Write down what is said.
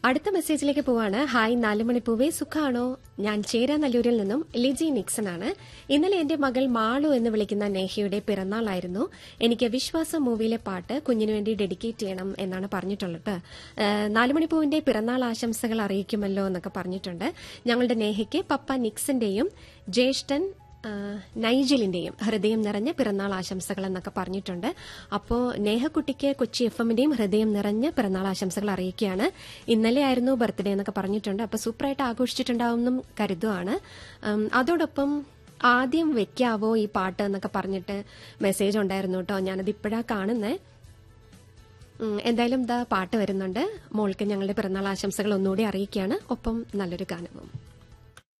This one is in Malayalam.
അടുത്ത മെസ്സേജിലേക്ക് പോവാണ് ഹായ് നാലുമണിപ്പൂവേ സുഖാണോ ഞാൻ ചേരാ നല്ലൂരിൽ നിന്നും ലിജി നിക്സൺ ആണ് ഇന്നലെ എന്റെ മകൾ മാളു എന്ന് വിളിക്കുന്ന നേഹയുടെ പിറന്നാളായിരുന്നു എനിക്ക് വിശ്വാസം മൂവിയിലെ പാട്ട് കുഞ്ഞിനു വേണ്ടി ഡെഡിക്കേറ്റ് ചെയ്യണം എന്നാണ് പറഞ്ഞിട്ടുള്ളത് ഏഹ്, നാലുമണിപ്പൂവിന്റെ പിറന്നാൾ ആശംസകൾ അറിയിക്കുമല്ലോ എന്നൊക്കെ പറഞ്ഞിട്ടുണ്ട് ഞങ്ങളുടെ നേഹയ്ക്ക് പപ്പ നിക്സന്റെയും ജ്യേഷ്ഠൻ ആ, നൈജിലിന്റെയും ഹൃദയം നിറഞ്ഞ പിറന്നാൾ ആശംസകൾ എന്നൊക്കെ പറഞ്ഞിട്ടുണ്ട് അപ്പോൾ നേഹക്കുട്ടിക്ക് കൊച്ചി എഫ് എമ്മിന്റെയും ഹൃദയം നിറഞ്ഞ പിറന്നാൾ ആശംസകൾ അറിയിക്കുകയാണ് ഇന്നലെ ആയിരുന്നു ബർത്ത്ഡേ എന്നൊക്കെ പറഞ്ഞിട്ടുണ്ട് അപ്പോൾ സൂപ്പറായിട്ട് ആഘോഷിച്ചിട്ടുണ്ടാവുമെന്നും കരുതുവാണ് ഉം, അതോടൊപ്പം ആദ്യം വെക്കാവോ ഈ പാട്ട് എന്നൊക്കെ പറഞ്ഞിട്ട് മെസ്സേജ് ഉണ്ടായിരുന്നു കേട്ടോ ഞാനത് ഇപ്പോഴാണ് കാണുന്നത് ഉം, എന്തായാലും ദാ പാട്ട് വരുന്നുണ്ട് മോൾക്ക് ഞങ്ങളുടെ പിറന്നാൾ ആശംസകൾ ഒന്നുകൂടി അറിയിക്കുകയാണ് ഒപ്പം നല്ലൊരു ഗാനവും